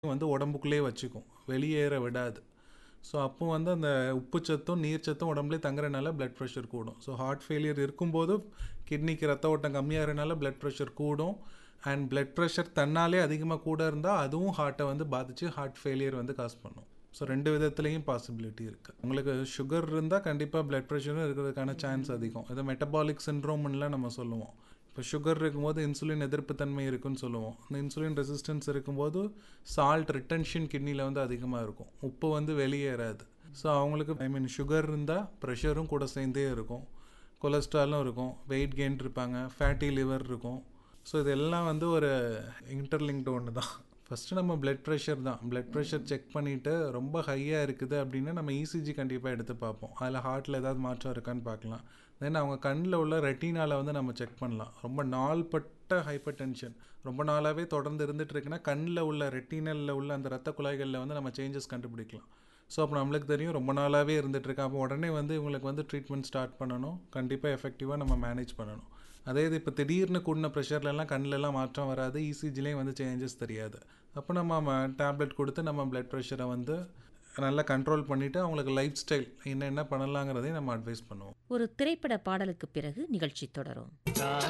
வந்து உடம்புக்குள்ளேயே வச்சுக்கும் வெளியேற விடாது ஸோ அப்போ வந்து அந்த உப்புச்சத்தும் நீர்ச்சத்தும் உடம்புலேயே தங்குறனால பிளட் ப்ரெஷர் கூடும் ஸோ ஹார்ட் ஃபெயிலியர் இருக்கும்போது கிட்னிக்கு ரத்த ஓட்டம் கம்மியாகிறனால பிளட் ப்ரெஷர் கூடும் அண்ட் பிளட் ப்ரெஷர் தன்னாலே அதிகமாக கூட இருந்தால் அதுவும் ஹார்ட்டை வந்து பாதித்து ஹார்ட் ஃபெயிலியர் வந்து காஸ் பண்ணும் ஸோ ரெண்டு விதத்துலேயும் பாசிபிலிட்டி இருக்குது உங்களுக்கு சுகர் இருந்தால் கண்டிப்பாக பிளட் ப்ரெஷரும் இருக்கிறதுக்கான சான்ஸ் அதிகம் இது மெட்டபாலிக் சின்ட்ரோம்லாம் நம்ம சொல்லுவோம் இப்போ சுகர் இருக்கும்போது இன்சுலின் எதிர்ப்பு தன்மை இருக்குன்னு சொல்லுவோம் இந்த இன்சுலின் ரெசிஸ்டன்ஸ் இருக்கும்போது சால்ட் ரிட்டன்ஷன் கிட்னியில் வந்து அதிகமாக இருக்கும் உப்பு வந்து வெளியேறாது ஸோ அவங்களுக்கு ஐ மீன் சுகர் இருந்தால் ப்ரெஷரும் கூட சேர்ந்தே இருக்கும் கொலஸ்ட்ராலும் இருக்கும் வெயிட் கெயின் இருப்பாங்க ஃபேட்டி லிவர் இருக்கும் ஸோ இதெல்லாம் வந்து ஒரு இன்டர்லிங்க்டு ஒன்று தான் ஃபஸ்ட்டு நம்ம பிளட் ப்ரெஷர் தான் பிளட் ப்ரெஷர் செக் பண்ணிவிட்டு ரொம்ப ஹையாக இருக்குது அப்படின்னா நம்ம இசிஜி கண்டிப்பாக எடுத்து பார்ப்போம் அதில் ஹார்ட்டில் ஏதாவது மாற்றம் இருக்கான்னு பார்க்கலாம் தென் அவங்க கண்ணில் உள்ள ரெட்டினால வந்து நம்ம செக் பண்ணலாம் ரொம்ப நாள்பட்ட ஹைப்பர் டென்ஷன் ரொம்ப நாளாகவே தொடர்ந்து இருந்துட்டு இருக்குன்னா கண்ணில் உள்ள ரெட்டினலில் உள்ள அந்த ரத்த குழாய்களில் வந்து நம்ம சேஞ்சஸ் கண்டுபிடிக்கலாம் ஸோ அப்போ நம்மளுக்கு தெரியும் ரொம்ப நாளாகவே இருந்துகிட்ருக்கு அப்போ உடனே வந்து இவங்களுக்கு வந்து ட்ரீட்மெண்ட் ஸ்டார்ட் பண்ணணும் கண்டிப்பாக எஃபெக்டிவாக நம்ம மேனேஜ் பண்ணணும் அதே இது இப்போ திடீர்னு கூடின ப்ரெஷர்லலாம் கண்ணிலலாம் மாற்றம் வராது இசிஜிலையும் வந்து சேஞ்சஸ் தெரியாது அப்போ நம்ம டேப்லெட் கொடுத்து நம்ம பிளட் ப்ரெஷரை வந்து நல்லா கண்ட்ரோல் பண்ணிவிட்டு அவங்களுக்கு லைஃப் ஸ்டைல் என்னென்ன பண்ணலாங்கிறதையும் நம்ம அட்வைஸ் பண்ணுவோம் ஒரு திரைப்பட பாடலுக்கு பிறகு நிகழ்ச்சி தொடரும்